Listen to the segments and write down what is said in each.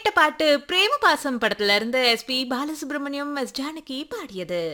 கேட்ட பாட்டு பிரேம பாசம் படத்துல இருந்து எஸ்பி பாலசுப்ரமணியம் எஸ் ஜானகி பாடியது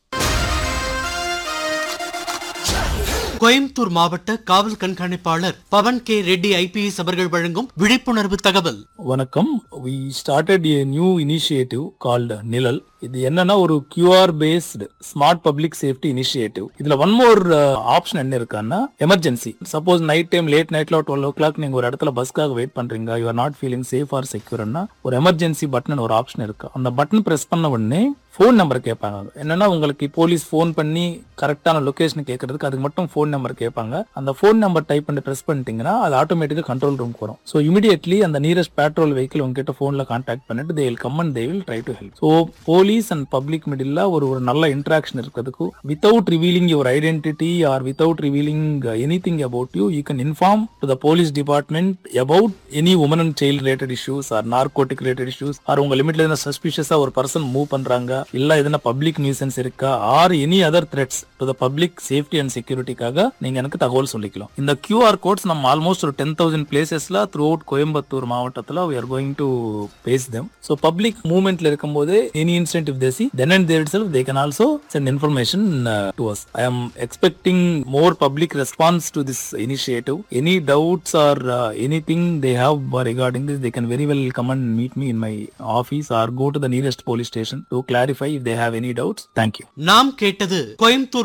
கோயம்புத்தூர் மாவட்ட காவல் கண்காணிப்பாளர் பவன் கே ரெட்டி ஐபிஎஸ் அவர்கள் வழங்கும் விழிப்புணர்வு தகவல் வணக்கம் we started a new initiative called Nizhal இது என்னன்னா ஒரு QR based smart public safety initiative இதுல ஒன் மோர் ஆப்ஷன் என்ன இருக்கான்னா emergency suppose night time late நைட்ல டுவெல் ஓ கிளாக் நீங்க ஒரு இடத்துல பஸ்க்காக வெயிட் பண்றீங்க you are not feeling safe or செக்யூர்னா ஒரு எமர்ஜென்சி பட்டன் ஒரு ஆப்ஷன் இருக்கு அந்த பட்டன் பிரஸ் பண்ண உடனே ஃபோன் நம்பர் கேட்பாங்க என்னன்னா உங்களுக்கு போலீஸ் ஃபோன் பண்ணி கரெக்டான லொகேஷன் கேட்கறதுக்கு அதுக்கு மட்டும் ஃபோன் நம்பர் கேட்பாங்க அந்த ஃபோன் நம்பர் டைப் பண்ணி ப்ரெஸ் பண்ணிட்டீங்கன்னா அது ஆட்டோமேட்டிக்காக கண்ட்ரோல் ரூம்க்கு வரும் ஸோ இமீடியட்லி அந்த நியரஸ்ட் பேட்ரோல் வெஹிக்கிள் உங்ககிட்ட ஃபோனில் கான்டாக்ட் பண்ணிட்டு they will come and they will try to help so police and public middle ஒரு ஒரு நல்ல இன்ட்ராக்ஷன் இருக்கிறதுக்கு without revealing your identity or without revealing any thing about you you can inform to the police department about any woman and child related issues R narcotic related issues or உங்க லிமிட்ல எதனா சஸ்பிஷியஸா ஒரு person move பண்றாங்க இல்ல எதனா public nuisance இருக்கா are any other threats to the public safety and செக்யூரிட்டிக்காக நீங்க எனக்கு தகவல் சொல்லிக்கலாம் இந்த கியூஆர் கோட்ஸ் நம்ம ஆல்மோஸ்ட் ஒரு டென் தௌசண்ட் பிளேசஸ்ல த்ரூ அவுட் கோயம்புத்தூர் மாவட்டத்துல we are going to face them so public மூவ்மெண்ட்ல இருக்கும்போது any instant if they see then and there itself they can also send information uh, to us i am expecting more public response to this initiative any doubts or uh, anything they have regarding this they can very well come and meet me in my office or go to the nearest police station to clarify if they have any doubts thank you நாம் கேட்டது கோயம்புத்தூர்